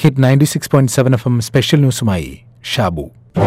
Hit ninety six point seven F M special ന്യൂസുമായി ഷാബു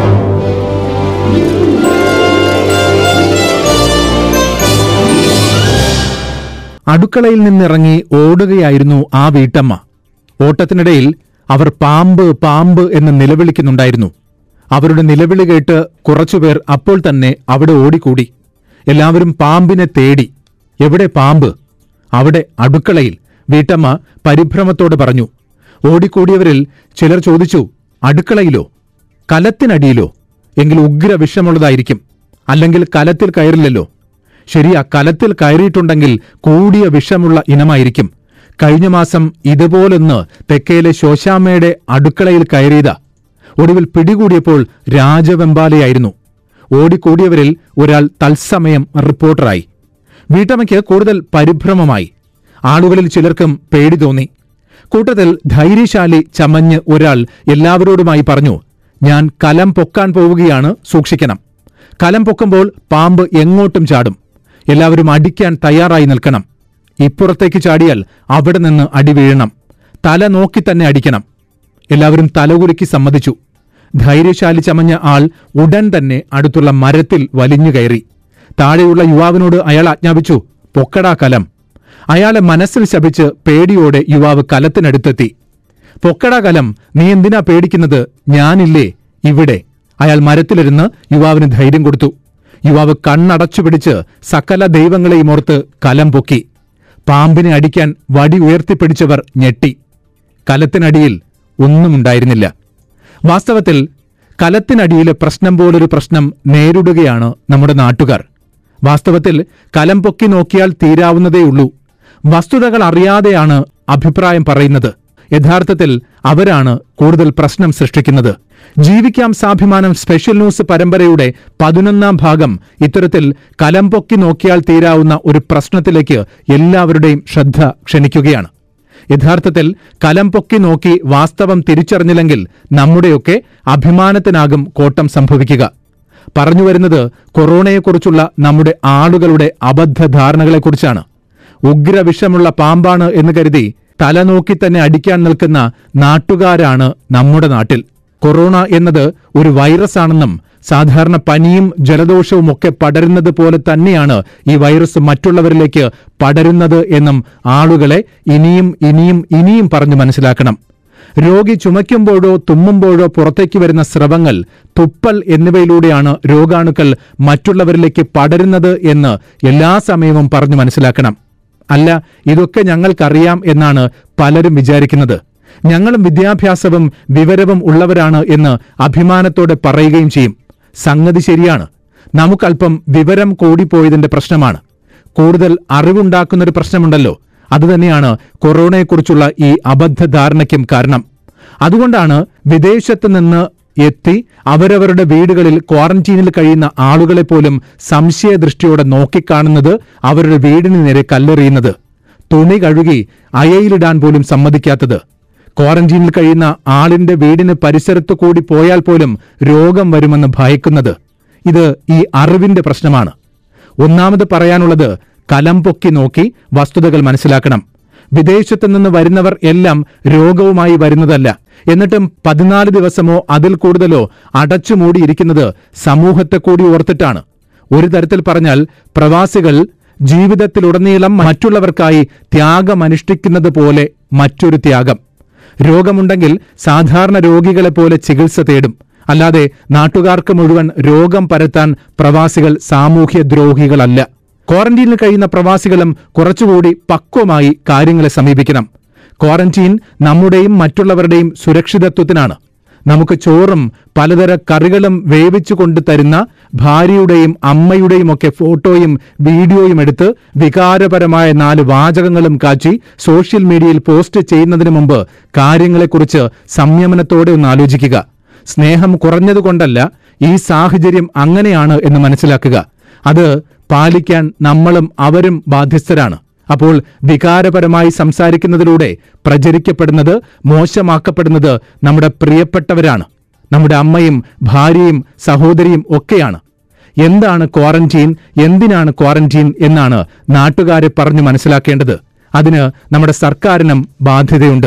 അടുക്കളയിൽ നിന്നിറങ്ങി ഓടുകയായിരുന്നു ആ വീട്ടമ്മ ഓട്ടത്തിനിടയിൽ അവർ പാമ്പ് പാമ്പ് എന്ന് നിലവിളിക്കുന്നുണ്ടായിരുന്നു അവരുടെ നിലവിളി കേട്ട് കുറച്ചുപേർ അപ്പോൾ തന്നെ അവിടെ ഓടിക്കൂടി എല്ലാവരും പാമ്പിനെ തേടി എവിടെ പാമ്പ് അവിടെ അടുക്കളയിൽ വീട്ടമ്മ പരിഭ്രമത്തോടെ പറഞ്ഞു ഓടിക്കൂടിയവരിൽ ചിലർ ചോദിച്ചു അടുക്കളയിലോ കലത്തിനടിയിലോ എങ്കിൽ ഉഗ്ര വിഷമുള്ളതായിരിക്കും അല്ലെങ്കിൽ കലത്തിൽ കയറില്ലല്ലോ ശരിയാ കലത്തിൽ കയറിയിട്ടുണ്ടെങ്കിൽ കൂടിയ വിഷമുള്ള ഇനമായിരിക്കും കഴിഞ്ഞ മാസം ഇതുപോലൊന്ന് തെക്കേലെ ശോശാമ്മയുടെ അടുക്കളയിൽ കയറിയതാ ഒടുവിൽ പിടികൂടിയപ്പോൾ രാജവെമ്പാലയായിരുന്നു ഓടിക്കൂടിയവരിൽ ഒരാൾ തത്സമയം റിപ്പോർട്ടറായി വീട്ടമ്മയ്ക്ക് കൂടുതൽ പരിഭ്രമമായി ആളുകളിൽ ചിലർക്കും പേടി തോന്നി കൂട്ടത്തിൽ ധൈര്യശാലി ചമഞ്ഞ് ഒരാൾ എല്ലാവരോടുമായി പറഞ്ഞു ഞാൻ കലം പൊക്കാൻ പോവുകയാണ് സൂക്ഷിക്കണം കലം പൊക്കുമ്പോൾ പാമ്പ് എങ്ങോട്ടും ചാടും എല്ലാവരും അടിക്കാൻ തയ്യാറായി നിൽക്കണം ഇപ്പുറത്തേക്ക് ചാടിയാൽ അവിടെ നിന്ന് അടി വീഴണം തല നോക്കി തന്നെ അടിക്കണം എല്ലാവരും തലകുലുക്കി സമ്മതിച്ചു ധൈര്യശാലി ചമഞ്ഞ ആൾ ഉടൻ തന്നെ അടുത്തുള്ള മരത്തിൽ വലിഞ്ഞു കയറി താഴെയുള്ള യുവാവിനോട് അയാൾ ആജ്ഞാപിച്ചു പൊക്കടാ കലം അയാളെ മനസ്സിൽ ശപിച്ച് പേടിയോടെ യുവാവ് കലത്തിനടുത്തെത്തി പൊക്കടാ കലം നീ എന്തിനാ പേടിക്കുന്നത് ഞാനില്ലേ ഇവിടെ അയാൾ മരത്തിലിരുന്ന് യുവാവിന് ധൈര്യം കൊടുത്തു യുവാവ് കണ്ണടച്ചു പിടിച്ച് സകല ദൈവങ്ങളെയും ഓർത്ത് കലം പൊക്കി പാമ്പിനെ അടിക്കാൻ വടി ഉയർത്തിപ്പിടിച്ചവർ ഞെട്ടി കലത്തിനടിയിൽ ഒന്നുമുണ്ടായിരുന്നില്ല വാസ്തവത്തിൽ കലത്തിനടിയിലെ പ്രശ്നം പോലൊരു പ്രശ്നം നേരിടുകയാണ് നമ്മുടെ നാട്ടുകാർ വാസ്തവത്തിൽ കലം പൊക്കി നോക്കിയാൽ തീരാവുന്നതേയുള്ളൂ വസ്തുതകൾ അറിയാതെയാണ് അഭിപ്രായം പറയുന്നത് യഥാർത്ഥത്തിൽ അവരാണ് കൂടുതൽ പ്രശ്നം സൃഷ്ടിക്കുന്നത് ജീവിക്കാം സാഭിമാനം സ്പെഷ്യൽ ന്യൂസ് പരമ്പരയുടെ പതിനൊന്നാം ഭാഗം ഇത്തരത്തിൽ കലം പൊക്കി നോക്കിയാൽ തീരാവുന്ന ഒരു പ്രശ്നത്തിലേക്ക് എല്ലാവരുടെയും ശ്രദ്ധ ക്ഷണിക്കുകയാണ് യഥാർത്ഥത്തിൽ കലം പൊക്കി നോക്കി വാസ്തവം തിരിച്ചറിഞ്ഞില്ലെങ്കിൽ നമ്മുടെയൊക്കെ അഭിമാനത്തിനാകും കോട്ടം സംഭവിക്കുക പറഞ്ഞുവരുന്നത് കൊറോണയെക്കുറിച്ചുള്ള നമ്മുടെ ആളുകളുടെ അബദ്ധധാരണകളെക്കുറിച്ചാണ് ഉഗ്രവിഷമുള്ള പാമ്പാണ് എന്ന് കരുതി തല നോക്കി തന്നെ അടിക്കാൻ നിൽക്കുന്ന നാട്ടുകാരാണ് നമ്മുടെ നാട്ടിൽ കൊറോണ എന്നത് ഒരു വൈറസ് ആണെന്നും സാധാരണ പനിയും ജലദോഷവും ഒക്കെ പടരുന്നത് പോലെ തന്നെയാണ് ഈ വൈറസ് മറ്റുള്ളവരിലേക്ക് പടരുന്നത് എന്നും ആളുകളെ ഇനിയും ഇനിയും ഇനിയും പറഞ്ഞു മനസ്സിലാക്കണം രോഗി ചുമയ്ക്കുമ്പോഴോ തുമ്മുമ്പോഴോ പുറത്തേക്ക് വരുന്ന സ്രവങ്ങൾ തുപ്പൽ എന്നിവയിലൂടെയാണ് രോഗാണുക്കൾ മറ്റുള്ളവരിലേക്ക് പടരുന്നത് എന്ന് എല്ലാ സമയവും പറഞ്ഞു മനസ്സിലാക്കണം അല്ല ഇതൊക്കെ ഞങ്ങൾക്കറിയാം എന്നാണ് പലരും വിചാരിക്കുന്നത് ഞങ്ങളും വിദ്യാഭ്യാസവും വിവരവും ഉള്ളവരാണ് എന്ന് അഭിമാനത്തോടെ പറയുകയും ചെയ്യും സംഗതി ശരിയാണ് നമുക്കല്പം വിവരം കൂടിപ്പോയതിന്റെ പ്രശ്നമാണ് കൂടുതൽ അറിവുണ്ടാക്കുന്നൊരു പ്രശ്നമുണ്ടല്ലോ അതുതന്നെയാണ് കൊറോണയെക്കുറിച്ചുള്ള ഈ അബദ്ധധാരണയ്ക്കും കാരണം അതുകൊണ്ടാണ് വിദേശത്ത് നിന്ന് എത്തി അവരവരുടെ വീടുകളിൽ ക്വാറന്റീനിൽ കഴിയുന്ന ആളുകളെ പോലും സംശയദൃഷ്ടിയോടെ നോക്കിക്കാണുന്നത് അവരുടെ വീടിന് നേരെ കല്ലെറിയുന്നത് തുണി കഴുകി അയയിലിടാൻ പോലും സമ്മതിക്കാത്തത് ക്വാറന്റീനിൽ കഴിയുന്ന ആളിന്റെ വീടിന് പരിസരത്തു കൂടി പോയാൽ പോലും രോഗം വരുമെന്ന് ഭയക്കുന്നത് ഇത് ഈ അറിവിന്റെ പ്രശ്നമാണ് ഒന്നാമത് പറയാനുള്ളത് കലം പൊക്കി നോക്കി വസ്തുതകൾ മനസ്സിലാക്കണം വിദേശത്തു നിന്ന് വരുന്നവർ എല്ലാം രോഗവുമായി വരുന്നതല്ല എന്നിട്ടും പതിനാല് ദിവസമോ അതിൽ കൂടുതലോ അടച്ചുമൂടിയിരിക്കുന്നത് സമൂഹത്തെ കൂടി ഓർത്തിട്ടാണ് ഒരു തരത്തിൽ പറഞ്ഞാൽ പ്രവാസികൾ ജീവിതത്തിലുടനീളം മറ്റുള്ളവർക്കായി ത്യാഗമനുഷ്ഠിക്കുന്നത് പോലെ മറ്റൊരു ത്യാഗം രോഗമുണ്ടെങ്കിൽ സാധാരണ രോഗികളെ പോലെ ചികിത്സ തേടും അല്ലാതെ നാട്ടുകാർക്ക് മുഴുവൻ രോഗം പരത്താൻ പ്രവാസികൾ സാമൂഹ്യ ദ്രോഹികളല്ല ക്വാറന്റീനിൽ കഴിയുന്ന പ്രവാസികളും കുറച്ചുകൂടി പക്വമായി കാര്യങ്ങളെ സമീപിക്കണം ക്വാറന്റീൻ നമ്മുടെയും മറ്റുള്ളവരുടെയും സുരക്ഷിതത്വത്തിനാണ് നമുക്ക് ചോറും പലതര കറികളും വേവിച്ചു കൊണ്ടു തരുന്ന ഭാര്യയുടെയും അമ്മയുടെയും ഒക്കെ ഫോട്ടോയും വീഡിയോയും എടുത്ത് വികാരപരമായ നാല് വാചകങ്ങളും കാച്ചി സോഷ്യൽ മീഡിയയിൽ പോസ്റ്റ് ചെയ്യുന്നതിന് മുമ്പ് കാര്യങ്ങളെക്കുറിച്ച് സംയമനത്തോടെ ഒന്ന് ആലോചിക്കുക സ്നേഹം കുറഞ്ഞതുകൊണ്ടല്ല ഈ സാഹചര്യം അങ്ങനെയാണ് എന്ന് മനസ്സിലാക്കുക അത് പാലിക്കാൻ നമ്മളും അവരും ബാധ്യസ്ഥരാണ് അപ്പോൾ വികാരപരമായി സംസാരിക്കുന്നതിലൂടെ പ്രചരിക്കപ്പെടുന്നത് മോശമാക്കപ്പെടുന്നത് നമ്മുടെ പ്രിയപ്പെട്ടവരാണ് നമ്മുടെ അമ്മയും ഭാര്യയും സഹോദരിയും ഒക്കെയാണ് എന്താണ് ക്വാറന്റീൻ എന്തിനാണ് ക്വാറന്റീൻ എന്നാണ് നാട്ടുകാരെ പറഞ്ഞു മനസ്സിലാക്കേണ്ടത് അതിന് നമ്മുടെ സർക്കാരിനും ബാധ്യതയുണ്ട്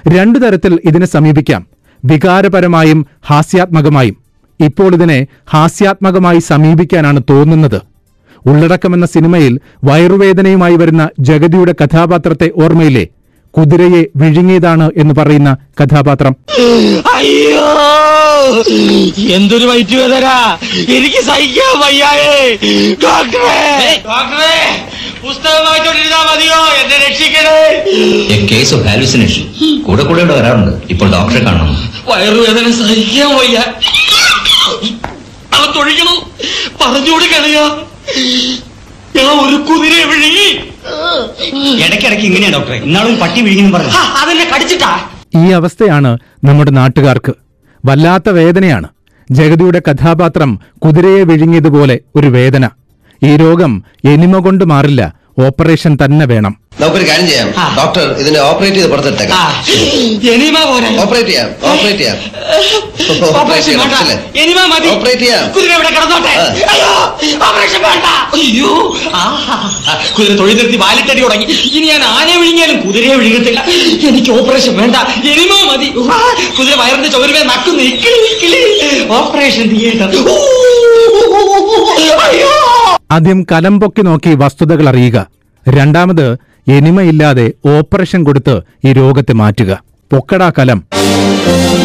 രണ്ടു തരത്തിൽ ഇതിനെ സമീപിക്കാം വികാരപരമായും ഹാസ്യാത്മകമായും ഇപ്പോൾ ഇതിനെ ഹാസ്യാത്മകമായി സമീപിക്കാനാണ് തോന്നുന്നത് ഉള്ളടക്കമെന്ന സിനിമയിൽ വയറുവേദനയുമായി വരുന്ന ജഗതിയുടെ കഥാപാത്രത്തെ ഓർമ്മയിലെ കുതിരയെ വിഴുങ്ങിയതാണ് എന്ന് പറയുന്ന കഥാപാത്രം അയ്യോ എന്തൊരു വയറ്റ് വേദന എനിക്ക് സഹിക്കാൻ വയ്യായേ ഡോക്ടറെ ഡോക്ടറെ പുസ്തകം വായിച്ചോണ്ടിരുന്നാ മതിയോ എന്നെ രക്ഷിക്കണേ എ കേസ് ഓഫ് ഹാലുസിനേഷൻ കൂടെ കൂടെ ഇവിടെ വരാറുണ്ട് ഇപ്പോൾ ഡോക്ടറെ കാണണം വയറുവേദന സഹിക്കാൻ വയ്യ അവൻ തൊഴിക്കണം പറഞ്ഞുകൂടി കളയാ ഞാൻ ഒരു കുതിരയെ വിഴുങ്ങി ഇടയ്ക്കിടയ്ക്ക് ഇങ്ങനെയാ ഡോക്ടറെ ഇന്നാളും പട്ടി വിഴുങ്ങി പറഞ്ഞു ഹാ, അതെന്നെ കടിച്ചിട്ടാ ഈ അവസ്ഥയാണ് നമ്മുടെ നാട്ടുകാർക്ക് വല്ലാത്ത വേദനയാണ് ജഗതിയുടെ കഥാപാത്രം കുതിരയെ വിഴുങ്ങിയതുപോലെ ഒരു വേദന ഈ രോഗം എനിമ കൊണ്ട് മാറില്ല ഓപ്പറേഷൻ തന്നെ വേണം നമുക്കൊരു കാര്യം ചെയ്യാം ആ. ഡോക്ടർ ഇതിനെ ഓപ്പറേറ്റ് ചെയ്ത് ആ, പുറത്തെടുത്തേക്കാം എനിമ പോരാ ഓപ്പറേറ്റ് ചെയ്യാം ഓപ്പറേറ്റ് ചെയ്യാം ഓപ്പറേറ്റ് ഓപ്പറേഷൻ ചെയ്യണം വേണ്ട അല്ലേ? എനിമ മതി ഓപ്പറേറ്റ് ചെയ്യാം കുതിര ഇവിടെ കിടന്നോട്ടെ ആ. അയ്യോ ഓപ്പറേഷൻ വേണ്ട അയ്യോ ആഹാ. കുതിര തൊഴിൽ നിർത്തി വാലിട്ടടി തുടങ്ങി ഇനി ഞാൻ ആനയെ വിഴുങ്ങിയാലും കുതിരയെ വിഴുങ്ങത്തില്ല എനിക്ക് ഓപ്പറേഷൻ വേണ്ട എനിമ മതി ഉവ്വ. കുതിര വയറിന്റെ ചുവരുമേ നക്കുന്നു ഇക്കിളി ഇക്കിളി ഓപ്പറേഷൻ തിയേറ്റർ ഊ. അയ്യോ ആദ്യം കലം പൊക്കി നോക്കി വസ്തുതകൾ അറിയുക രണ്ടാമത് എനിമയില്ലാതെ ഓപ്പറേഷൻ കൊടുത്ത് ഈ രോഗത്തെ മാറ്റുക പൊക്കടാ കലം